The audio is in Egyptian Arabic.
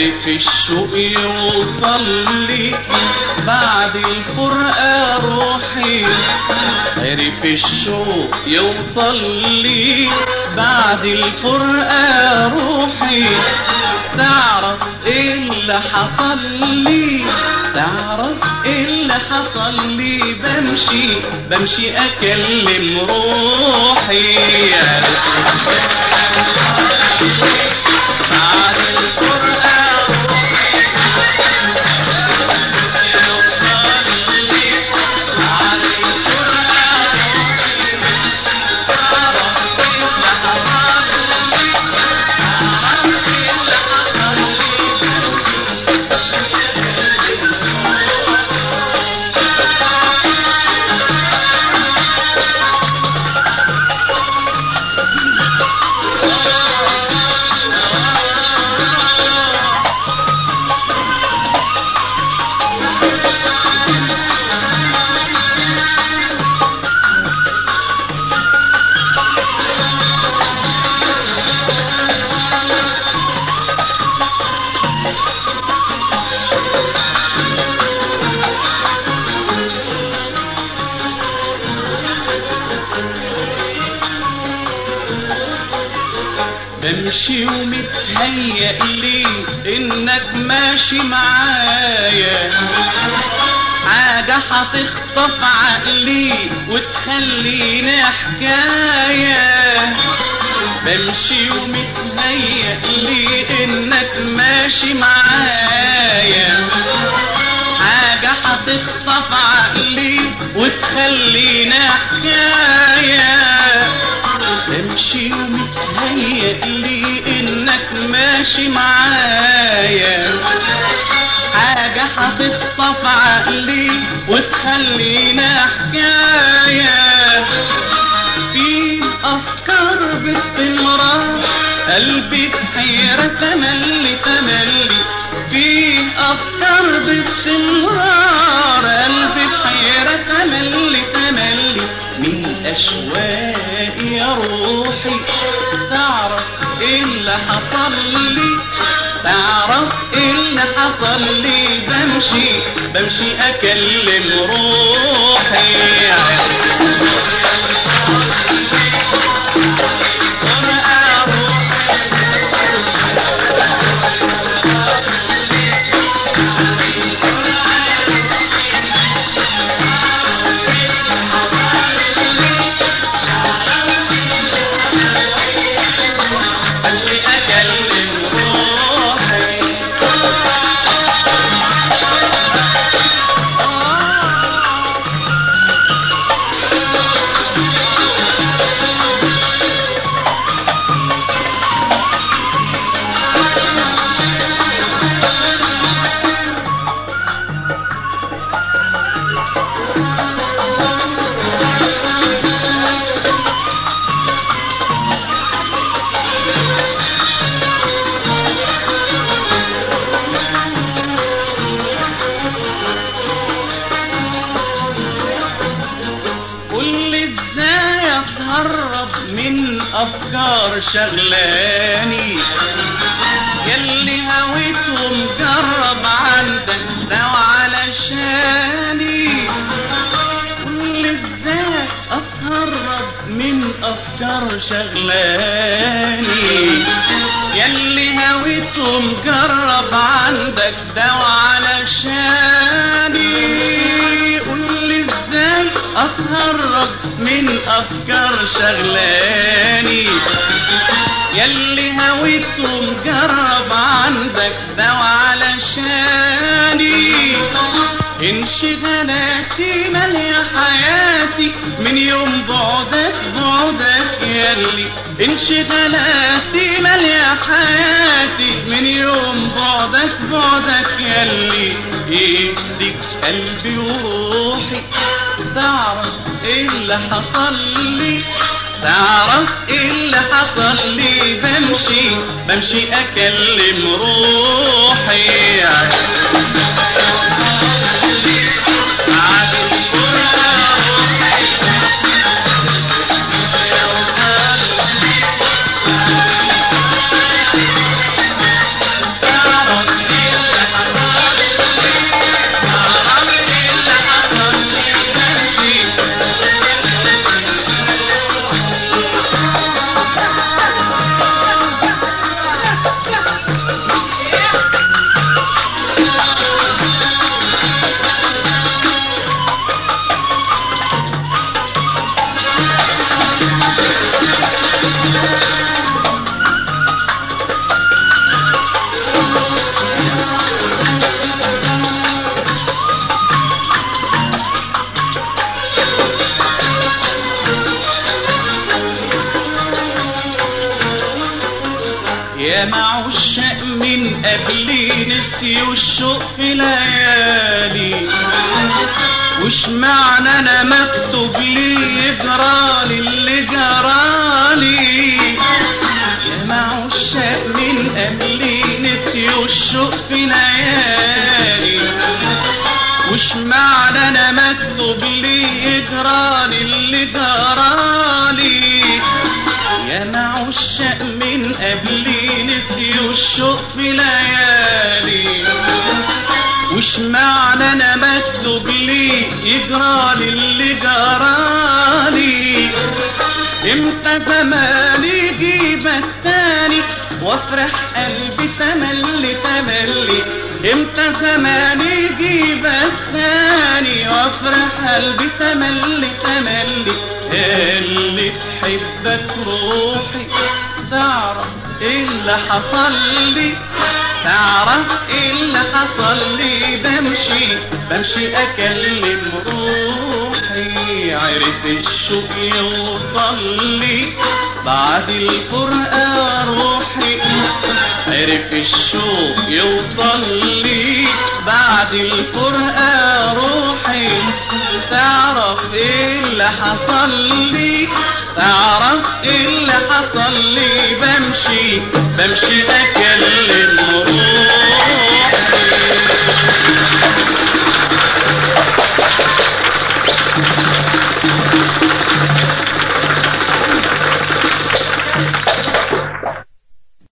عرف الشوق يوصل لي بعد الفرقة روحي عرف الشوق يوصل لي بعد الفرقة روحي تعرف ايه اللي حصل لي تعرف ايه اللي حصل لي بمشي بمشي اكلم روحي بعد الفرقة بمشي ومتهيأ لي انك ماشي معايا حاجة هتخطف عقلي وتخليني حكاية بمشي ومتهيأ لي انك ماشي معايا حاجة هتخطف عقلي وتخليني حكاية بمشي ومتهيأ لي انك ماشي معايا حاجة هتخطف عقلي وتخلينا حكاية في أفكار باستمرار قلبي بحيرة تملي تملي في أفكار باستمرار قلبي بحيرة تملي تملي من أشواقي يا روحي تعرف إيه اللي حصل لي تعرف إيه اللي حصل لي بمشي بمشي أكلم روحي بمشي أكلم روحي قول لي ازاي اتهرب من افكار شغلاني يلي هويت ومجرب عندك دوا علشاني قول لي ازاي اتهرب من افكار شغلاني يلي هويت ومجرب عندك دوا علشاني قول لي ازاي اتهرب من افكار شغلاني يلي هويت ومجرب عندك دوا علشاني انشغالاتي مالية حياتي من يوم بعدك بعدك يلي انشغالاتي مالية حياتي من يوم بعدك بعدك يلي يهديك قلبي وروحي تعرف ايه اللي حصل لي تعرف ايه اللي حصل لي بمشي بمشي اكلم روحي بعد الفرقة روحي تعرف يا معشاق من قبلي نسيوا الشوق في ليالي وش معنى انا مكتوب لي يجرالي اللي جرالي يا معشاق من قبلي نسيوا الشوق في ليالي وش معنى انا مكتوب لي يجرالي اللي جرالي يا معشاق من قبلي نسيوا الشوق في ليالي وش معنى انا مكتوب لي يجرالي اللي جرالي امتى زماني يجيبك تاني وافرح قلبي تملي تملي امتى زماني يجيبك تاني وافرح قلبي تملي تملي اللي تحبك روحي تعرف ايه اللي حصل لي تعرف ايه اللي حصل لي بمشي بمشي اكلم روحي عرف الشوق يوصل لي بعد الفرقة روحي عرف الشوق يوصل لي بعد الفرقة روحي تعرف ايه اللي حصل لي تعرف ايه اللي حصل لي بمشي بمشي اكلم